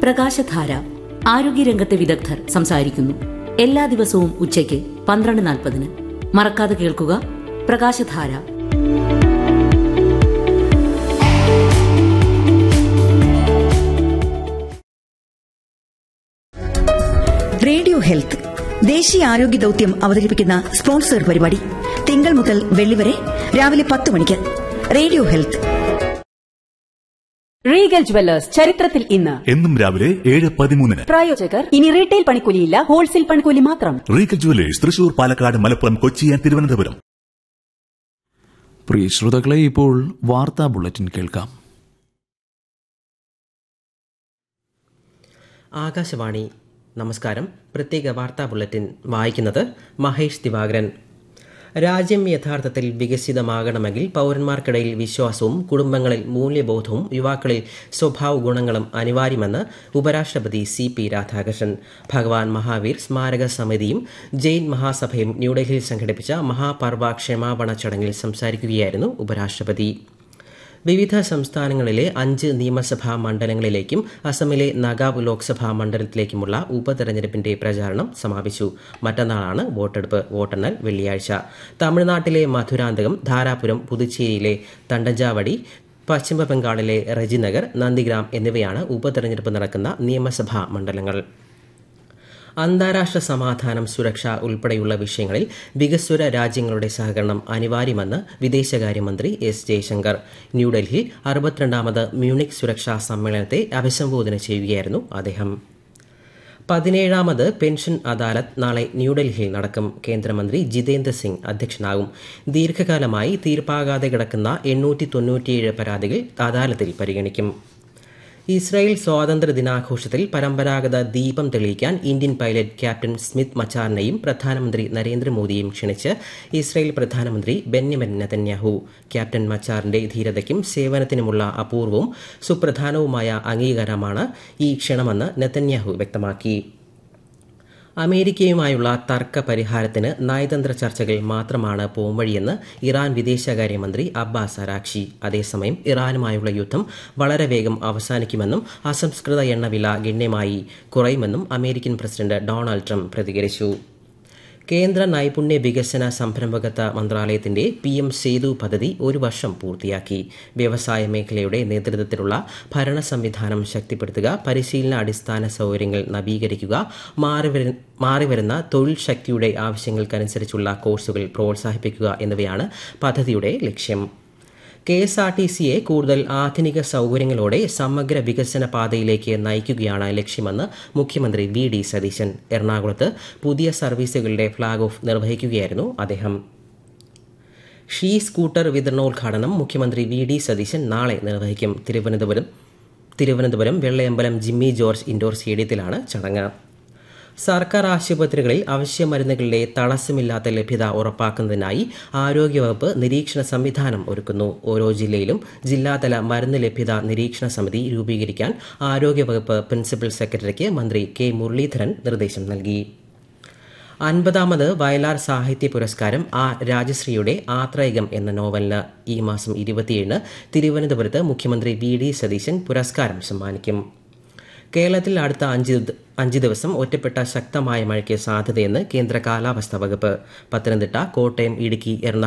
പ്രകാശധാര ആരോഗ്യരംഗത്തെ വിദഗ്ധർ സംസാരിക്കുന്നു എല്ലാ ദിവസവും ഉച്ചയ്ക്ക് പന്ത്രണ്ട് നാൽപ്പതിന് മറക്കാതെ കേൾക്കുക പ്രകാശധാര റേഡിയോ ഹെൽത്ത് ദേശീയ ആരോഗ്യ ദൌത്യം അവതരിപ്പിക്കുന്ന സ്പോൺസർ പരിപാടി തിങ്കൾ മുതൽ വെള്ളി വരെ രാവിലെ പത്ത് മണിക്ക് റേഡിയോ ഹെൽത്ത് റീഗൽ ജുവല്ലേഴ്സ് ചരിത്രത്തിൽ ഇന്ന് എന്നും രാവിലെ ഏഴ് പതിമൂന്നിന് പ്രായോജകർ ഇനി റീറ്റെയിൽ പണിക്കൂലിയില്ല ഹോൾസെയിൽ പണിക്കൂലി മാത്രം റീഗൽ ജുവലേഴ്സ് തൃശൂർ പാലക്കാട് മലപ്പുറം കൊച്ചി ആൻഡ് തിരുവനന്തപുരം പ്രിയ ശ്രോതാക്കളെ ഇപ്പോൾ വാർത്താ ബുള്ളറ്റിൻ കേൾക്കാം ആകാശവാണി നമസ്കാരം പ്രത്യേക വാർത്താ ബുള്ളറ്റിൻ വായിക്കുന്നത് മഹേഷ് ദിവാകരൻ രാജ്യം യഥാർത്ഥത്തിൽ വികസിതമാകണമെങ്കിൽ പൗരന്മാർക്കിടയിൽ വിശ്വാസവും കുടുംബങ്ങളിൽ മൂല്യബോധവും യുവാക്കളിൽ സ്വഭാവ ഗുണങ്ങളും അനിവാര്യമെന്ന് ഉപരാഷ്ട്രപതി സി പി രാധാകൃഷ്ണൻ ഭഗവാൻ മഹാവീർ സ്മാരക സമിതിയും ജെയിൻ മഹാസഭയും ന്യൂഡൽഹിയിൽ സംഘടിപ്പിച്ച മഹാപർവ ക്ഷമാപണ ചടങ്ങിൽ സംസാരിക്കുകയായിരുന്നു ഉപരാഷ്ട്രപതി വിവിധ സംസ്ഥാനങ്ങളിലെ അഞ്ച് നിയമസഭാ മണ്ഡലങ്ങളിലേക്കും അസമിലെ നഗാവ് ലോക്സഭാ മണ്ഡലത്തിലേക്കുമുള്ള ഉപതെരഞ്ഞെടുപ്പിന്റെ പ്രചാരണം സമാപിച്ചു മറ്റന്നാളാണ് വോട്ടെടുപ്പ് വോട്ടെണ്ണൽ വെള്ളിയാഴ്ച തമിഴ്നാട്ടിലെ മധുരാന്തകം ധാരാപുരം പുതുച്ചേരിയിലെ തണ്ടഞ്ചാവടി പശ്ചിമ ബംഗാളിലെ റജിനഗർ നന്ദിഗ്രാം എന്നിവയാണ് ഉപതെരഞ്ഞെടുപ്പ് നടക്കുന്ന നിയമസഭാ മണ്ഡലങ്ങൾ അന്താരാഷ്ട്ര സമാധാനം സുരക്ഷ ഉൾപ്പെടെയുള്ള വിഷയങ്ങളിൽ വികസ്വര രാജ്യങ്ങളുടെ സഹകരണം അനിവാര്യമെന്ന് വിദേശകാര്യമന്ത്രി എസ് ജയശങ്കർ ന്യൂഡൽഹിയിൽ അറുപത്തിരണ്ടാമത് മ്യൂണിക് സുരക്ഷാ സമ്മേളനത്തെ അഭിസംബോധന ചെയ്യുകയായിരുന്നു അദ്ദേഹം പതിനേഴാമത് പെൻഷൻ അദാലത്ത് നാളെ ന്യൂഡൽഹിയിൽ നടക്കും കേന്ദ്രമന്ത്രി ജിതേന്ദ്ര സിംഗ് അധ്യക്ഷനാകും ദീർഘകാലമായി തീർപ്പാകാതെ കിടക്കുന്ന എണ്ണൂറ്റി തൊണ്ണൂറ്റിയേഴ് പരാതികൾ അദാലത്തിൽ പരിഗണിക്കും ഇസ്രായേൽ സ്വാതന്ത്ര്യ ദിനാഘോഷത്തിൽ പരമ്പരാഗത ദീപം തെളിയിക്കാൻ ഇന്ത്യൻ പൈലറ്റ് ക്യാപ്റ്റൻ സ്മിത്ത് മച്ചാറിനെയും പ്രധാനമന്ത്രി നരേന്ദ്രമോദിയെയും ക്ഷണിച്ച് ഇസ്രായേൽ പ്രധാനമന്ത്രി ബെന്യമിൻ നെതന്യാഹു ക്യാപ്റ്റൻ മച്ചാറിന്റെ ധീരതയ്ക്കും സേവനത്തിനുമുള്ള അപൂർവവും സുപ്രധാനവുമായ അംഗീകാരമാണ് ഈ ക്ഷണമെന്ന് നെതന്യാഹു വ്യക്തമാക്കി അമേരിക്കയുമായുള്ള തർക്ക പരിഹാരത്തിന് നയതന്ത്ര ചർച്ചകൾ മാത്രമാണ് പോംവഴിയെന്ന് ഇറാൻ വിദേശകാര്യമന്ത്രി അബ്ബാസ് അരാക്ഷി അതേസമയം ഇറാനുമായുള്ള യുദ്ധം വളരെ വേഗം അവസാനിക്കുമെന്നും അസംസ്കൃത എണ്ണവില ഗണ്യമായി കുറയുമെന്നും അമേരിക്കൻ പ്രസിഡന്റ് ഡൊണാൾഡ് ട്രംപ് പ്രതികരിച്ചു കേന്ദ്ര നൈപുണ്യ വികസന സംരംഭകത്വ മന്ത്രാലയത്തിന്റെ പി എം സേതു പദ്ധതി ഒരു വർഷം പൂർത്തിയാക്കി വ്യവസായ മേഖലയുടെ നേതൃത്വത്തിലുള്ള ഭരണ സംവിധാനം ശക്തിപ്പെടുത്തുക പരിശീലന അടിസ്ഥാന സൗകര്യങ്ങൾ നവീകരിക്കുക മാറിവരു മാറിവരുന്ന തൊഴിൽ ശക്തിയുടെ ആവശ്യങ്ങൾക്കനുസരിച്ചുള്ള കോഴ്സുകൾ പ്രോത്സാഹിപ്പിക്കുക എന്നിവയാണ് പദ്ധതിയുടെ ലക്ഷ്യം കെ എസ് ആർ ടി സിയെ കൂടുതൽ ആധുനിക സൗകര്യങ്ങളോടെ സമഗ്ര വികസന പാതയിലേക്ക് നയിക്കുകയാണ് ലക്ഷ്യമെന്ന് മുഖ്യമന്ത്രി വി ഡി സതീശൻ എറണാകുളത്ത് പുതിയ സർവീസുകളുടെ ഫ്ളാഗ് ഓഫ് നിർവഹിക്കുകയായിരുന്നു അദ്ദേഹം ഷീ സ്കൂട്ടർ വിതരണോദ്ഘാടനം മുഖ്യമന്ത്രി വി ഡി സതീശൻ നാളെ നിർവഹിക്കും തിരുവനന്തപുരം തിരുവനന്തപുരം വെള്ളയമ്പലം ജിമ്മി ജോർജ് ഇൻഡോർ സ്റ്റേഡിയത്തിലാണ് ചടങ്ങ് സർക്കാർ ആശുപത്രികളിൽ അവശ്യ മരുന്നുകളുടെ തടസ്സമില്ലാത്ത ലഭ്യത ഉറപ്പാക്കുന്നതിനായി ആരോഗ്യവകുപ്പ് നിരീക്ഷണ സംവിധാനം ഒരുക്കുന്നു ഓരോ ജില്ലയിലും ജില്ലാതല മരുന്ന് ലഭ്യത നിരീക്ഷണ സമിതി രൂപീകരിക്കാൻ ആരോഗ്യവകുപ്പ് പ്രിൻസിപ്പൽ സെക്രട്ടറിക്ക് മന്ത്രി കെ മുരളീധരൻ നിർദ്ദേശം നൽകി അൻപതാമത് വയലാർ സാഹിത്യ പുരസ്കാരം ആ രാജശ്രീയുടെ ആത്രേയം എന്ന നോവലിന് ഈ മാസം ഇരുപത്തിയേഴിന് തിരുവനന്തപുരത്ത് മുഖ്യമന്ത്രി വി ഡി സതീശൻ പുരസ്കാരം സമ്മാനിക്കും കേരളത്തിൽ അടുത്ത അഞ്ച് അഞ്ച് ദിവസം ഒറ്റപ്പെട്ട ശക്തമായ മഴയ്ക്ക് സാധ്യതയെന്ന് കേന്ദ്ര കാലാവസ്ഥാ വകുപ്പ് പത്തനംതിട്ട കോട്ടയം ഇടുക്കി എറണാകുളം